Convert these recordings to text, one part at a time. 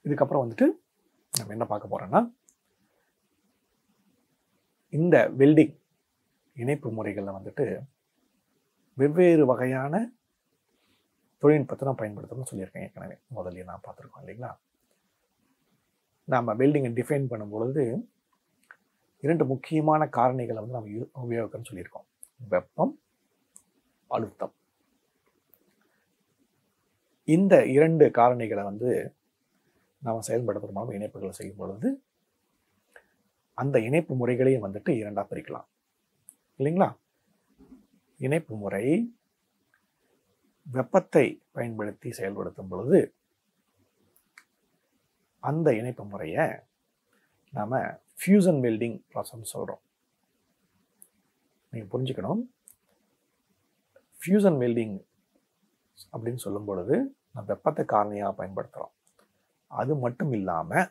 இதுக்கப்புறம் வந்துட்டு நம்ம என்ன பார்க்க போறோம்னா இந்த வெல்டிங் இணைப்பு முறைகளில் வந்துட்டு வெவ்வேறு வகையான தொழில்நுட்பத்தை நான் பயன்படுத்தணும்னு சொல்லியிருக்கேன் ஏற்கனவே முதல்ல நான் பார்த்துருக்கோம் இல்லைங்களா நாம் வெல்டிங்கை டிஃபைன் பண்ணும் பொழுது இரண்டு முக்கியமான காரணிகளை வந்து நம்ம யூ- உபயோகிக்கணும்னு சொல்லியிருக்கோம் வெப்பம் அழுத்தம் இந்த இரண்டு காரணிகளை வந்து நாம் செயல்படுத்துகிற மூலம் இணைப்புகளை செய்யும் பொழுது அந்த இணைப்பு முறைகளையும் வந்துட்டு இரண்டா பிரிக்கலாம் இல்லைங்களா இணைப்பு முறை வெப்பத்தை பயன்படுத்தி செயல்படுத்தும் பொழுது அந்த இணைப்பு முறையை நாம ஃபியூசன் வெல்டிங் ப்ராசஸ் சொல்கிறோம் நீங்கள் புரிஞ்சுக்கணும் ஃபியூசன் வெல்டிங் அப்படின்னு சொல்லும் பொழுது நம்ம வெப்பத்தை காரணியாக பயன்படுத்துகிறோம் அது மட்டும் இல்லாமல்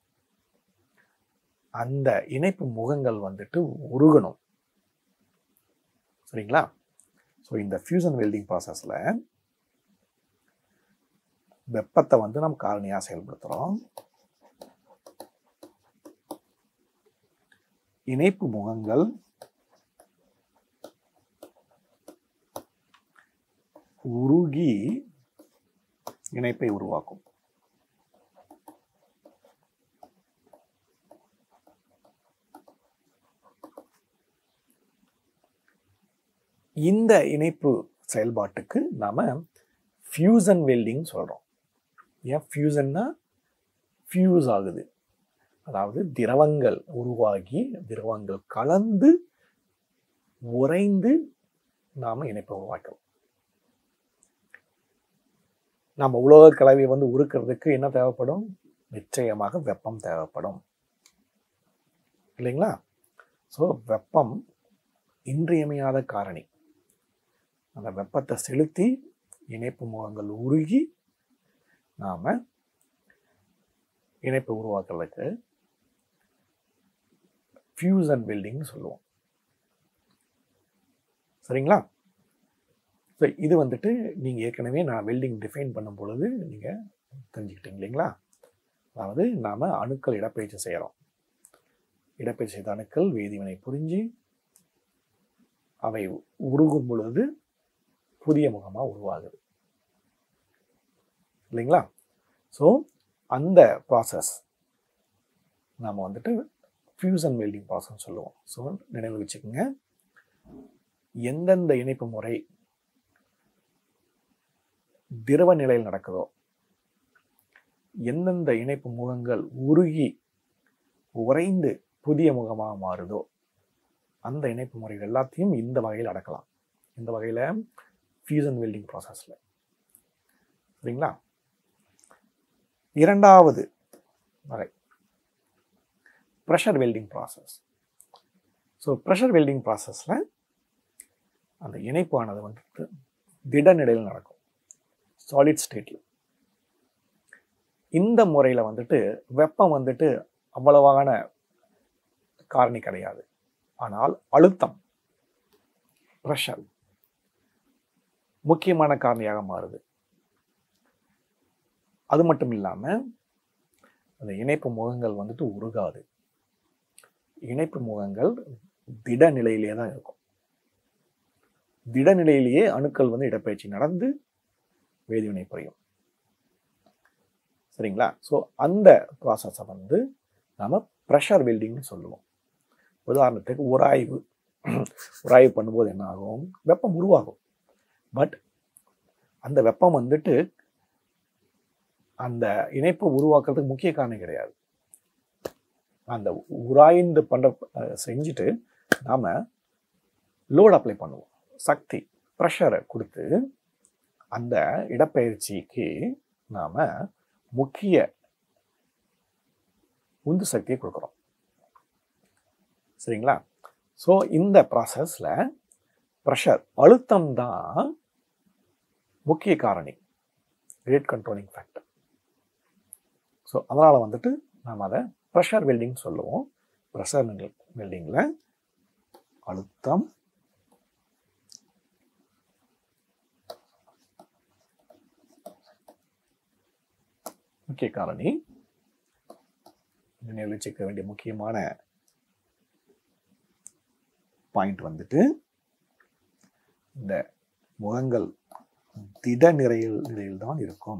அந்த இணைப்பு முகங்கள் வந்துட்டு உருகணும் சரிங்களா ஸோ இந்த ஃபியூசன் வெல்டிங் ப்ராசஸில் வெப்பத்தை வந்து நம்ம காரணியாக செயல்படுத்துகிறோம் இணைப்பு முகங்கள் உருகி இணைப்பை உருவாக்கும் இந்த இணைப்பு செயல்பாட்டுக்கு நாம ஃபியூசன் வெல்டிங் சொல்றோம் ஏன் ஃபியூசன்னா ஃபியூஸ் ஆகுது அதாவது திரவங்கள் உருவாகி திரவங்கள் கலந்து உறைந்து நாம இணைப்பை உருவாக்கிறோம் நம்ம உலோக கலவையை வந்து உருக்கிறதுக்கு என்ன தேவைப்படும் நிச்சயமாக வெப்பம் தேவைப்படும் இல்லைங்களா ஸோ வெப்பம் இன்றியமையாத காரணி அந்த வெப்பத்தை செலுத்தி இணைப்பு முகங்கள் உருகி நாம இணைப்பு உருவாக்குறதுக்கு ஃபியூசன் வெல்டிங் சொல்லுவோம் சரிங்களா ஸோ இது வந்துட்டு நீங்கள் ஏற்கனவே நான் வெல்டிங் டிஃபைன் பண்ணும் பொழுது நீங்கள் தெரிஞ்சுக்கிட்டீங்க இல்லைங்களா அதாவது நாம் அணுக்கள் இடப்பெயர்ச்சி செய்கிறோம் இடப்பெயர்ச்சி செய்த அணுக்கள் வேதிவினை புரிஞ்சு அவை உருகும் பொழுது புதிய முகமாக உருவாகுது இல்லைங்களா ஸோ அந்த ப்ராசஸ் நாம் வந்துட்டு ஃபியூசன் வெல்டிங் ப்ராசஸ் சொல்லுவோம் ஸோ நினைவில் வச்சுக்கோங்க எந்தெந்த இணைப்பு முறை திரவ நிலையில் நடக்குதோ எந்தெந்த இணைப்பு முகங்கள் உருகி உறைந்து புதிய முகமாக மாறுதோ அந்த இணைப்பு முறைகள் எல்லாத்தையும் இந்த வகையில் அடக்கலாம் இந்த வகையில் ஃபியூசன் வெல்டிங் ப்ராசஸில் சரிங்களா இரண்டாவது வகை pressure welding process so pressure welding ப்ராசஸில் அந்த இணைப்பானது வந்துட்டு திட நிலையில் நடக்கும் சாலிட் ஸ்டேட்டில் இந்த முறையில் வந்துட்டு வெப்பம் வந்துட்டு அவ்வளவான காரணி கிடையாது ஆனால் அழுத்தம் ப்ரெஷர் முக்கியமான காரணியாக மாறுது அது மட்டும் இல்லாமல் அந்த இணைப்பு முகங்கள் வந்துட்டு உருகாது இணைப்பு முகங்கள் திட நிலையிலே தான் இருக்கும் திட நிலையிலேயே அணுக்கள் வந்து இடப்பெயர்ச்சி நடந்து வேதிவினை புரியும் சரிங்களா ஸோ அந்த ப்ராசஸை வந்து நாம ப்ரெஷர் வெல்டிங்னு சொல்லுவோம் உதாரணத்துக்கு உராய்வு உராய்வு பண்ணும்போது என்ன ஆகும் வெப்பம் உருவாகும் பட் அந்த வெப்பம் வந்துட்டு அந்த இணைப்பை உருவாக்குறதுக்கு முக்கிய காரணம் கிடையாது அந்த உராய்ந்து பண்ற அஹ், செஞ்சுட்டு நாம லோட் அப்ளை பண்ணுவோம் சக்தி ப்ரெஷரை கொடுத்து அந்த இடப்பெயர்ச்சிக்கு நாம முக்கிய உந்து சக்தியை கொடுக்குறோம் சரிங்களா ஸோ இந்த ப்ராசஸில் ப்ரெஷர் அழுத்தம் தான் முக்கிய காரணி ரேட் கண்ட்ரோலிங் ஃபேக்டர் ஸோ அதனால் வந்துட்டு நாம் அதை ப்ரெஷர் வெல்டிங் சொல்லுவோம் ப்ரெஷர் வெல்டிங்கில் அழுத்தம் முக்கிய காரணி நினைவில் வச்சுக்க வேண்டிய முக்கியமான பாயிண்ட் வந்துட்டு இந்த முகங்கள் திட நிறையில் நிலையில் தான் இருக்கும்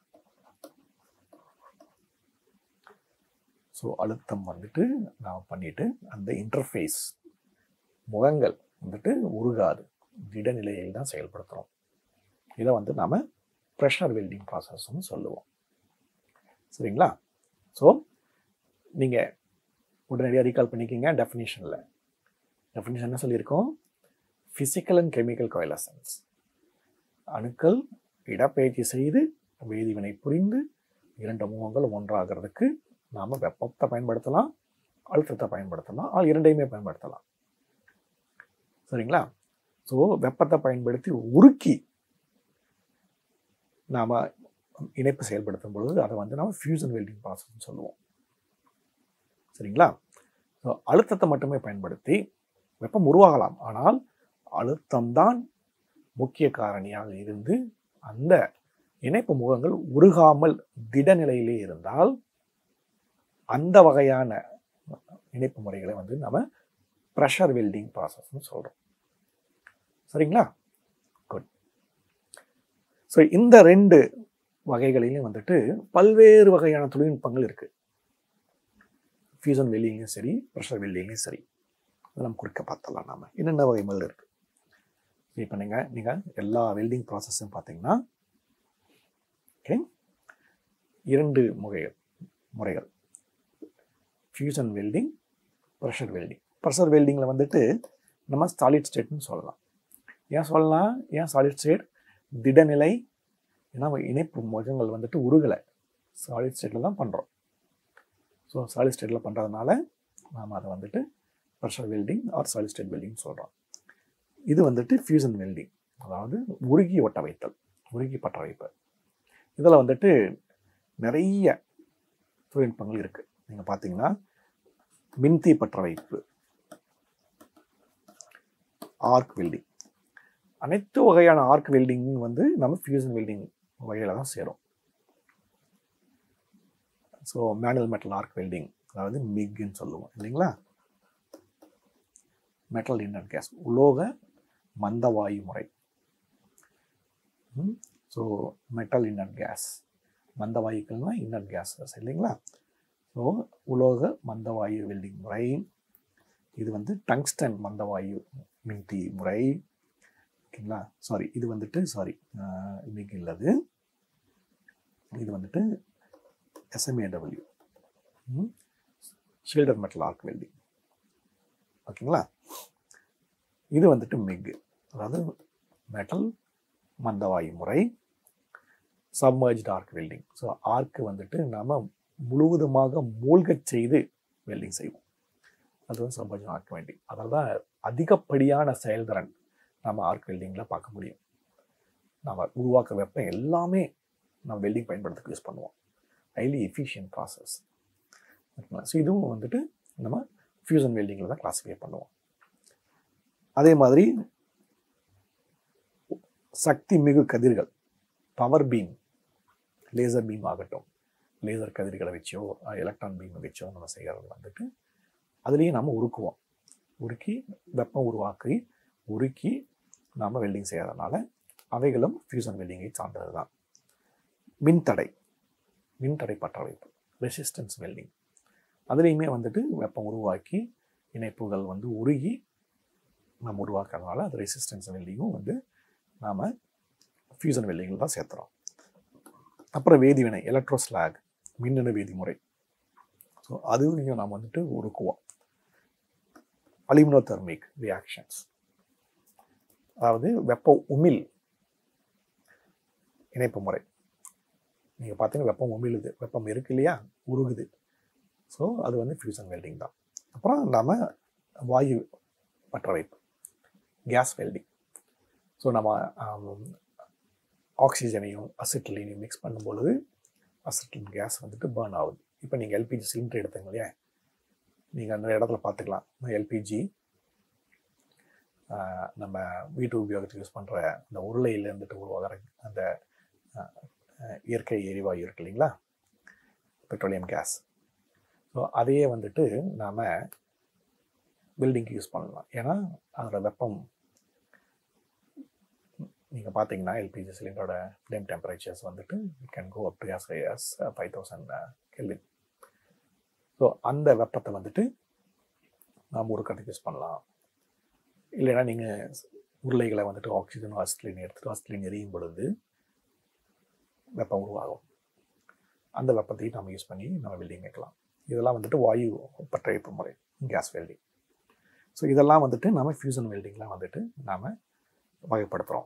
ஸோ அழுத்தம் வந்துட்டு நாம் பண்ணிட்டு அந்த இன்டர்ஃபேஸ் முகங்கள் வந்துட்டு உருகாது திட நிலையில் தான் செயல்படுத்துகிறோம் இதை வந்து நாம் ப்ரெஷர் வெல்டிங் ப்ராசஸ்ன்னு சொல்லுவோம் சரிங்களா ஸோ நீங்கள் உடனடியாக ரீகால் பண்ணிக்கிங்க டெஃபினிஷனில் டெஃபினிஷன் என்ன சொல்லியிருக்கோம் ஃபிசிக்கல் அண்ட் கெமிக்கல் கோயலசன்ஸ் அணுக்கள் இடப்பெயர்ச்சி செய்து வேதிவினை புரிந்து இரண்டு முகங்கள் ஒன்றாகிறதுக்கு நாம் வெப்பத்தை பயன்படுத்தலாம் அழுத்தத்தை பயன்படுத்தலாம் ஆள் இரண்டையுமே பயன்படுத்தலாம் சரிங்களா ஸோ வெப்பத்தை பயன்படுத்தி உருக்கி நாம் இணைப்பு செயல்படுத்தும் பொழுது அதை வந்து நம்ம ஃபியூசன் வெல்டிங் ப்ராசஸ்னு சொல்லுவோம் சரிங்களா ஸோ அழுத்தத்தை மட்டுமே பயன்படுத்தி வெப்பம் உருவாகலாம் ஆனால் அழுத்தம்தான் முக்கிய காரணியாக இருந்து அந்த இணைப்பு முகங்கள் உருகாமல் திடநிலையிலே இருந்தால் அந்த வகையான இணைப்பு முறைகளை வந்து நம்ம ப்ரெஷர் வெல்டிங் ப்ராசஸ்னு சொல்கிறோம் சரிங்களா குட் ஸோ இந்த ரெண்டு வகைகளிலும் வந்துட்டு பல்வேறு வகையான தொழில்நுட்பங்கள் இருக்கு ஃபியூசன் வெல்டிங்லையும் சரி ப்ரெஷர் வெல்டிங்லையும் சரி அதை நம்ம குறிக்க பார்த்தலாம் நாம என்னென்ன வகைகள் இருக்கு இப்போ நீங்கள் நீங்கள் எல்லா வெல்டிங் ப்ராசஸும் பார்த்தீங்கன்னா ஓகே இரண்டு முறைகள் முறைகள் fusion welding pressure welding pressure வெல்டிங்கில் வந்துட்டு நம்ம சாலிட் ஸ்டேட்னு சொல்லலாம் ஏன் சொல்லலாம் ஏன் சாலிட் ஸ்டேட் திடநிலை ஏன்னா இணைப்பு முகங்கள் வந்துட்டு உருகலை சாலிட் ஸ்டேட்டில் தான் பண்ணுறோம் ஸோ சாலிட் ஸ்டேட்டில் பண்ணுறதுனால நாம் அதை வந்துட்டு pressure welding or solid state welding சொல்கிறோம் இது வந்துட்டு ஃபியூசன் வெல்டிங் அதாவது உருகி ஒட்ட வைத்தல் உருகி பற்ற வைப்பது இதில் வந்துட்டு நிறைய தொழில்நுட்பங்கள் இருக்குது நீங்கள் பார்த்தீங்கன்னா மின்தி பற்ற வைப்பு ஆர்க் வெல்டிங் அனைத்து வகையான ஆர்க் வெல்டிங் வந்து நம்ம ஃபியூசன் வெல்டிங் வகையில் தான் சேரும் so manual metal arc welding அதாவது மிக்னு சொல்லுவோம் இல்லைங்களா மெட்டல் இன்னட் கேஸ் உலோக மந்தவாயு முறை ஸோ மெட்டல் இன்னட் கேஸ் மந்தவாயுக்கள்னா இன்னட் கேஸஸ் இல்லைங்களா ஸோ உலோக மந்தவாயு வெல்டிங் முறை இது வந்து டங்ஸ்டன் மந்தவாயு மின்தி முறை ஓகேங்களா சாரி இது வந்துட்டு சாரி இன்னைக்கு இல்லது இது வந்துட்டு SMAW shielded metal arc welding ஓகேங்களா இது வந்துட்டு மிக் அதாவது மெட்டல் மந்தவாயு முறை submerged arc welding so arc வந்துட்டு நாம் முழுவதுமாக மூழ்கச் செய்து வெல்டிங் செய்வோம் அது வந்து சப்மர்ஜ் ஆர்க் வெல்டிங் அதில் தான் அதிகப்படியான செயல்திறன் நம்ம ஆர்க் வெல்டிங்கில் பார்க்க முடியும் நம்ம உருவாக்க வெப்பம் எல்லாமே நம்ம வெல்டிங் பயன்படுத்துறதுக்கு யூஸ் பண்ணுவோம் ஹைலி எஃபிஷியன்ட் ப்ராசஸ் ஓகேங்களா ஸோ இதுவும் வந்துட்டு நம்ம ஃபியூசன் வெல்டிங்கில் தான் கிளாஸிஃபை பண்ணுவோம் அதே மாதிரி சக்தி மிகு கதிர்கள் பவர் பீம் லேசர் பீம் ஆகட்டும் லேசர் கதிர்களை வச்சோ எலக்ட்ரான் பீமை வச்சோ நம்ம செய்கிறது வந்துட்டு அதுலேயும் நம்ம உருக்குவோம் உருக்கி வெப்பம் உருவாக்கி உருக்கி நாம் வெல்டிங் செய்கிறதுனால அவைகளும் ஃபியூசன் வெல்டிங்கை சார்ந்தது தான் மின்தடை மின்தடை பற்ற வைப்பு ரெசிஸ்டன்ஸ் வெல்டிங் அதுலேயுமே வந்துட்டு வெப்பம் உருவாக்கி இணைப்புகள் வந்து உருகி நம்ம உருவாக்குறதுனால அது ரெசிஸ்டன்ஸ் வெல்டிங்கும் வந்து நாம் ஃபியூசன் வெல்டிங்கில் தான் சேர்த்துறோம் அப்புறம் வேதிவினை எலக்ட்ரோஸ்லாக் மின்னணு வேதிமுறை ஸோ அதுவும் நாம் வந்துட்டு உருக்குவோம் அலிமினோதெர்மிக் ரியாக்ஷன்ஸ் அதாவது வெப்ப உமிழ் இணைப்பு முறை நீங்கள் பார்த்தீங்கன்னா வெப்பம் உமிழுது வெப்பம் இருக்கு இல்லையா உருகுது ஸோ அது வந்து ஃபியூசன் வெல்டிங் தான் அப்புறம் நாம் வாயு பற்ற வைப்பு கேஸ் வெல்டிங் ஸோ நம்ம ஆக்சிஜனையும் அசிட்டிலையும் மிக்ஸ் பண்ணும்பொழுது அசிட்டின் கேஸ் வந்துட்டு பேர்ன் ஆகுது இப்போ நீங்கள் எல்பிஜி சிலிண்டர் எடுத்துங்க இல்லையா நீங்கள் அந்த இடத்துல பார்த்துக்கலாம் எல்பிஜி நம்ம வீட்டு உபயோகத்துக்கு யூஸ் பண்ணுற அந்த உருளையில் இருந்துட்டு உருவாகிற அந்த இயற்கை எரிவாயு இருக்கு இல்லைங்களா பெட்ரோலியம் கேஸ் ஸோ அதையே வந்துட்டு நாம் பில்டிங்க்கு யூஸ் பண்ணலாம் ஏன்னா அதோட வெப்பம் நீங்கள் பார்த்தீங்கன்னா எல்பிஜி சிலிண்டரோட ஃப்ளேம் டெம்பரேச்சர்ஸ் வந்துட்டு it can go up to as high as five thousand kelvin so அந்த வெப்பத்தை வந்துட்டு நாம் ஒரு கட்டுக்கு யூஸ் பண்ணலாம் இல்லைன்னா நீங்கள் உருளைகளை வந்துட்டு ஆக்சிஜன் ஆஸ்திலின் எடுத்துட்டு ஆஸ்திலின் எரியும் பொழுது வெப்பம் உருவாகும் அந்த வெப்பத்தையும் நம்ம யூஸ் பண்ணி நம்ம வெல்டிங் வைக்கலாம் இதெல்லாம் வந்துட்டு வாயு பற்றவைப்பு முறை கேஸ் வெல்டிங் ஸோ இதெல்லாம் வந்துட்டு நம்ம ஃபியூசன் வெல்டிங்லாம் வந்துட்டு நாம் வகைப்படுத்துகிறோம்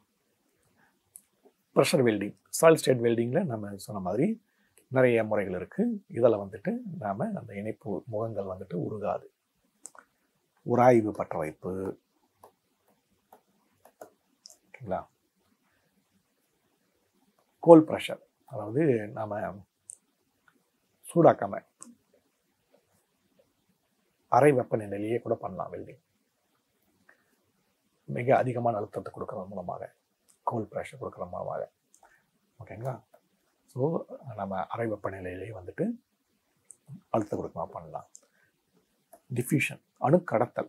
ப்ரெஷர் வெல்டிங் சாலிட் ஸ்டேட் வெல்டிங்கில் நம்ம சொன்ன மாதிரி நிறைய முறைகள் இருக்குது இதில் வந்துட்டு நாம் அந்த இணைப்பு முகங்கள் வந்துட்டு உருகாது உராய்வு பற்ற வைப்பு ஓகேங்களா கோல் ப்ரெஷர் அதாவது நாம் சூடாக்காம அறை வெப்பநிலையிலேயே கூட பண்ணலாம் வெல்டிங் மிக அதிகமான அழுத்தத்தை கொடுக்கறது மூலமாக கோல் ப்ரெஷர் கொடுக்கறது மூலமாக ஓகேங்களா ஸோ நம்ம அறை வெப்பநிலையிலேயே வந்துட்டு அழுத்தம் கொடுக்கமா பண்ணலாம் டிஃப்யூஷன் அணுக்கடத்தல்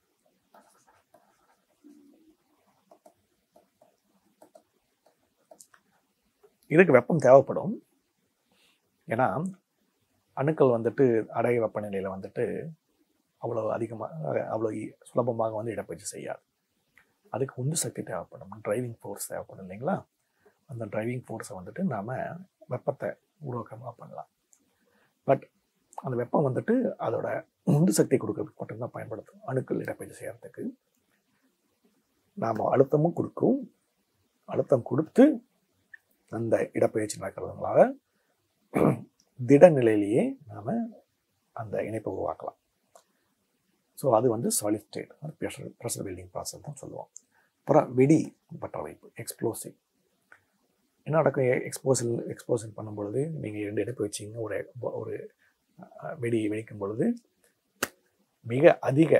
இதுக்கு வெப்பம் தேவைப்படும் ஏன்னா அணுக்கள் வந்துட்டு அடைய வெப்பநிலையில் வந்துட்டு அவ்வளோ அதிகமாக அவ்வளோ சுலபமாக வந்து இடப்பயிற்சி செய்யாது அதுக்கு உந்து சக்தி தேவைப்படும் டிரைவிங் ஃபோர்ஸ் தேவைப்படும் இல்லைங்களா அந்த டிரைவிங் ஃபோர்ஸை வந்துட்டு நாம் வெப்பத்தை உருவாக்கமாக பண்ணலாம் பட் அந்த வெப்பம் வந்துட்டு அதோட உந்து சக்தி கொடுக்கறதுக்கு மட்டும்தான் பயன்படுத்தும் அணுக்கள் இடப்பயிற்சி செய்கிறதுக்கு நாம் அழுத்தமும் கொடுக்கும் அழுத்தம் கொடுத்து அந்த இடப்பெயர்ச்சி நடக்கிறதுனால திட நிலையிலேயே நாம் அந்த இணைப்பை உருவாக்கலாம் ஸோ அது வந்து solid state pressure pressure building process தான் சொல்லுவோம் அப்புறம் வெடி பற்ற வைப்பு எக்ஸ்ப்ளோசிவ் என்ன நடக்கும் எக்ஸ்போசல் எக்ஸ்போசல் பண்ணும் பொழுது நீங்கள் இரண்டு இணைப்பு வச்சிங்க ஒரு ஒரு அஹ், வெடி வெடிக்கும் பொழுது மிக அதிக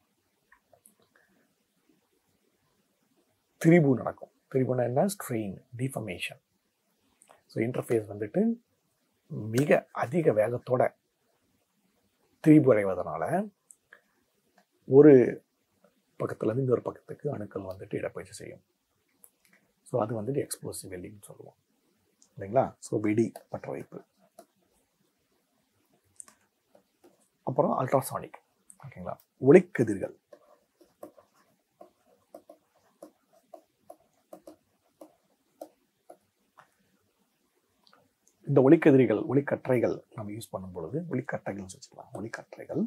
திரிபு நடக்கும் திரிபுனா என்ன ஸ்ட்ரெயின் டிஃபமேஷன் ஸோ இன்டர்ஃபேஸ் வந்துட்டு மிக அதிக வேகத்தோட திரிபு அடைவதனால ஒரு பக்கத்துலேருந்து இன்னொரு பக்கத்துக்கு அணுக்கள் வந்துட்டு இடப்பயிற்சி செய்யும் ஸோ அது வந்துட்டு எக்ஸ்ப்ளோசிவ் வெல்டிங்னு சொல்லுவோம் இல்லைங்களா ஸோ வெடி பற்ற வைப்பு அப்புறம் அல்ட்ராசானிக் ஓகேங்களா ஒளிக்கதிர்கள் இந்த ஒளிக்கதிரிகள் ஒளிக்கற்றைகள் நம்ம யூஸ் பண்ணும் பொழுது ஒளிக்கற்றைகள்னு வச்சுக்கலாம் ஒளிக்கற்றைகள்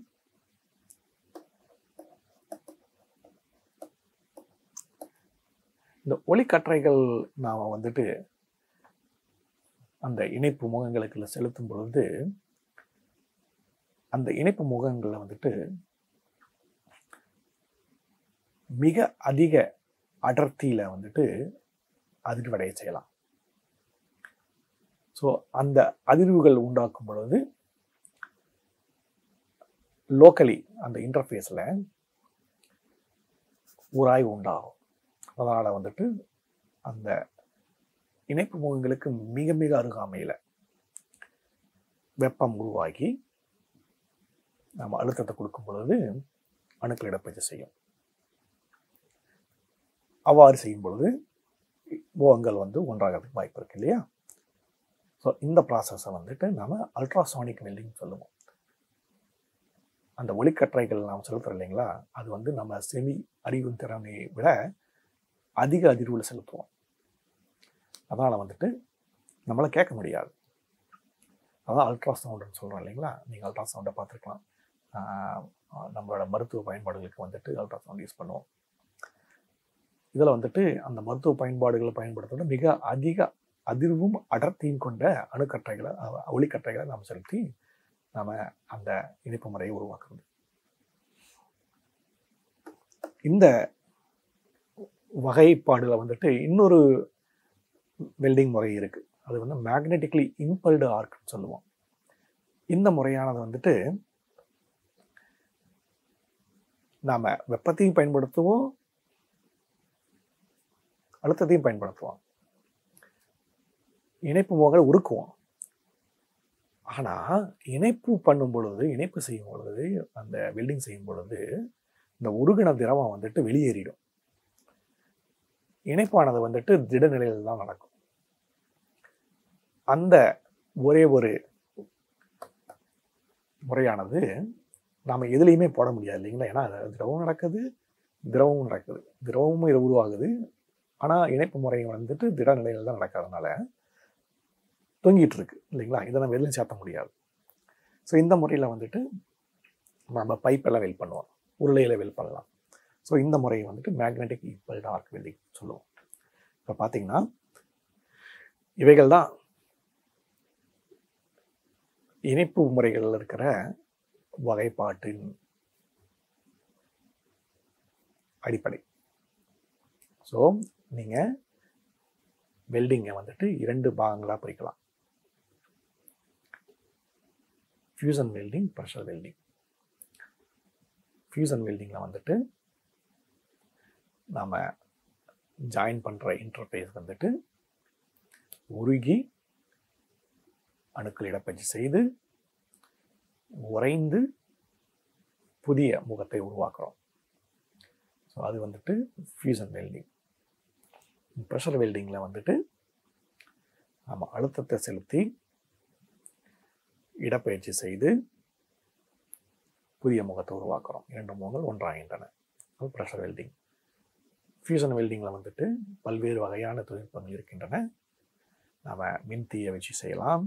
இந்த ஒளிக்கற்றைகள் நாம் வந்துட்டு அந்த இணைப்பு முகங்களுக்கு செலுத்தும் பொழுது அந்த இணைப்பு முகங்களில் வந்துட்டு மிக அதிக அடர்த்தியில் வந்துட்டு அதிர்வடைய செய்யலாம் ஸோ அந்த அதிர்வுகள் உண்டாக்கும் பொழுது லோக்கலி அந்த இன்டர்ஃபேஸில் உராய்வு உண்டாகும் அதனால் வந்துட்டு அந்த இணைப்பு முகங்களுக்கு மிக மிக அருகாமையில் வெப்பம் உருவாகி நம்ம அழுத்தத்தை கொடுக்கும் பொழுது அணுக்கள் இடப்பயிற்சி செய்யும் அவ்வாறு செய்யும் பொழுது முகங்கள் வந்து ஒன்றாகிறதுக்கு வாய்ப்பு இருக்கு இல்லையா ஸோ இந்த ப்ராசஸை வந்துட்டு நம்ம அல்ட்ராசானிக் வெல்டிங் சொல்லுவோம் அந்த ஒளிக்கற்றைகள் நாம் செலுத்துறோம் இல்லைங்களா அது வந்து நம்ம செமி அறிவும் திறனை விட அதிக அதிர்வில் செலுத்துவோம் அதனால் வந்துட்டு நம்மளை கேட்க முடியாது அதான் அல்ட்ரா சவுண்டுன்னு சொல்கிறோம் இல்லைங்களா நீங்கள் அல்ட்ரா சவுண்டை பார்த்துருக்கலாம் ஆஹ் நம்மளோட மருத்துவ பயன்பாடுகளுக்கு வந்துட்டு அல்ட்ரா சவுண்ட் யூஸ் பண்ணுவோம் இதில் வந்துட்டு அந்த மருத்துவ பயன்பாடுகளை பயன்படுத்துறது மிக அதிக அதிர்வும் அடர்த்தியும் கொண்ட அணுக்கற்றைகளை அஹ், ஒளிக்கற்றைகளை நாம் செலுத்தி நாம் அந்த இணைப்பு முறையை உருவாக்குறது இந்த வகைப்பாடுல வந்துட்டு இன்னொரு வெல்டிங் முறை இருக்கு அது வந்து மேக்னெட்டிக்லி இம்பல்டு ஆர்க்னு சொல்லுவோம் இந்த முறையானது வந்துட்டு நாம வெப்பத்தையும் பயன்படுத்துவோம் அழுத்தத்தையும் பயன்படுத்துவோம் இணைப்பு முகங்களை உருக்குவோம் ஆனால் இணைப்பு பண்ணும் பொழுது இணைப்பு செய்யும் பொழுது அந்த வெல்டிங் செய்யும் பொழுது இந்த உருகின திரவம் வந்துட்டு வெளியேறிடும் இணைப்பானது வந்துட்டு திட நிலையில் தான் நடக்கும் அந்த ஒரே ஒரு முறையானது நாம் எதுலேயுமே போட முடியாது இல்லைங்களா ஏன்னா அது திரவம் நடக்குது திரவமும் நடக்குது திரவமும் இது உருவாகுது ஆனால் இணைப்பு முறை வந்துட்டு திட நிலையில் தான் நடக்காதனால தொங்கிட்டு இருக்கு இல்லைங்களா இதை நம்ம எதுலையும் சேர்த்த முடியாது ஸோ இந்த முறையில் வந்துட்டு நம்ம பைப்பெல்லாம் வெல் பண்ணுவோம் உருளையில் வெல் பண்ணலாம் ஸோ இந்த முறையை வந்துட்டு மேக்னெட்டிக் ஈக்குவல் ஆர்க் வெல்டிங் சொல்லுவோம் இப்போ பார்த்தீங்கன்னா இவைகள் தான் இணைப்பு முறைகளில் இருக்கிற வகைப்பாட்டின் அடிப்படை ஸோ நீங்கள் வெல்டிங்கை வந்துட்டு இரண்டு பாகங்களாக பிரிக்கலாம் fusion welding pressure welding fusion வெல்டிங்கில் வந்துட்டு நாம் ஜாயின் பண்ணுற இன்டர்ஃபேஸ் வந்துட்டு உருகி அணுக்கள் இடப்பயிற்சி செய்து உறைந்து புதிய முகத்தை உருவாக்குறோம் ஸோ அது வந்துட்டு ஃபியூசன் வெல்டிங் ப்ரெஷர் வெல்டிங்கில் வந்துட்டு நம்ம அழுத்தத்தை செலுத்தி இடப்பெயர்ச்சி செய்து புதிய முகத்தை உருவாக்குறோம் இரண்டு முகங்கள் ஒன்றாகின்றன அது ப்ரெஷர் வெல்டிங் ஃபியூசன் வெல்டிங்கில் வந்துட்டு பல்வேறு வகையான தொழில்நுட்பங்கள் இருக்கின்றன நாம் மின் தீயை வச்சு செய்யலாம்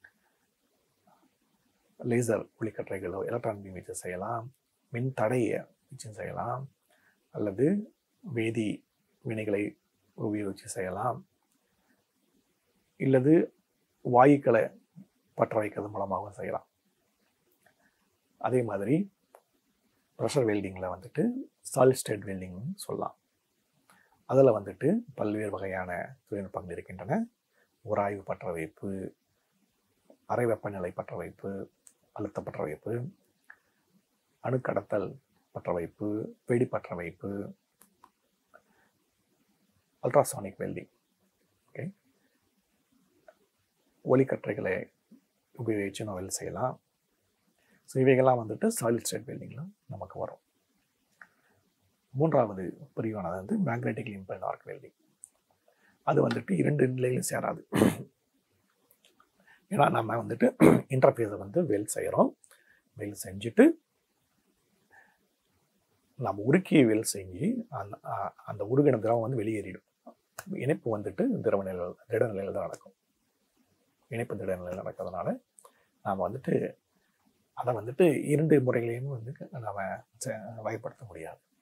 லேசர் ஒளிக்கற்றைகளோ எலக்ட்ரான் பீம் வச்சு செய்யலாம் மின் தடையை வச்சு செய்யலாம் அல்லது வேதி வினைகளை உபயோகித்து செய்யலாம் இல்லது வாயுக்களை பற்ற வைக்கிறது மூலமாகவும் செய்யலாம் அதே மாதிரி ப்ரெஷர் வெல்டிங்கில் வந்துட்டு சாலிட் ஸ்டேட் வெல்டிங்னு சொல்லலாம் அதில் வந்துட்டு பல்வேறு வகையான தொழில்நுட்பங்கள் இருக்கின்றன உராய்வு பற்ற வைப்பு அரை வெப்பநிலை பற்ற வைப்பு அழுத்த பற்ற வைப்பு அணுக்கடத்தல் பற்ற வைப்பு வெடி பற்ற வைப்பு அல்ட்ராசானிக் வெல்டிங் ஓகே ஒளிக்கற்றைகளை உபயோகித்து நம்ம வெல்ட் செய்யலாம் ஸோ இவைகள்லாம் வந்துட்டு சாலிட் ஸ்டேட் வெல்டிங்கில் நமக்கு வரும் மூன்றாவது பிரிவானது வந்து மேக்னெட்டிக் இம்பல்ட் ஆர்க் வெல்டிங் அது வந்துட்டு இரண்டு நிலையிலும் சேராது ஏன்னா நம்ம வந்துட்டு இன்டர்ஃபேஸை வந்து வெல் செய்கிறோம் வெல் செஞ்சுட்டு நம்ம உருக்கிய வெல் செஞ்சு அந்த அ- அந்த உருகின திரவம் வந்து வெளியேறிடும் இணைப்பு வந்துட்டு திரவ நிலையில் திட நிலையில் தான் நடக்கும் இணைப்பு திட நிலையில் நடக்கிறதுனால நாம் வந்துட்டு அதை வந்துட்டு இரண்டு முறைகளையும் வந்து நாம் வகைப்படுத்த முடியாது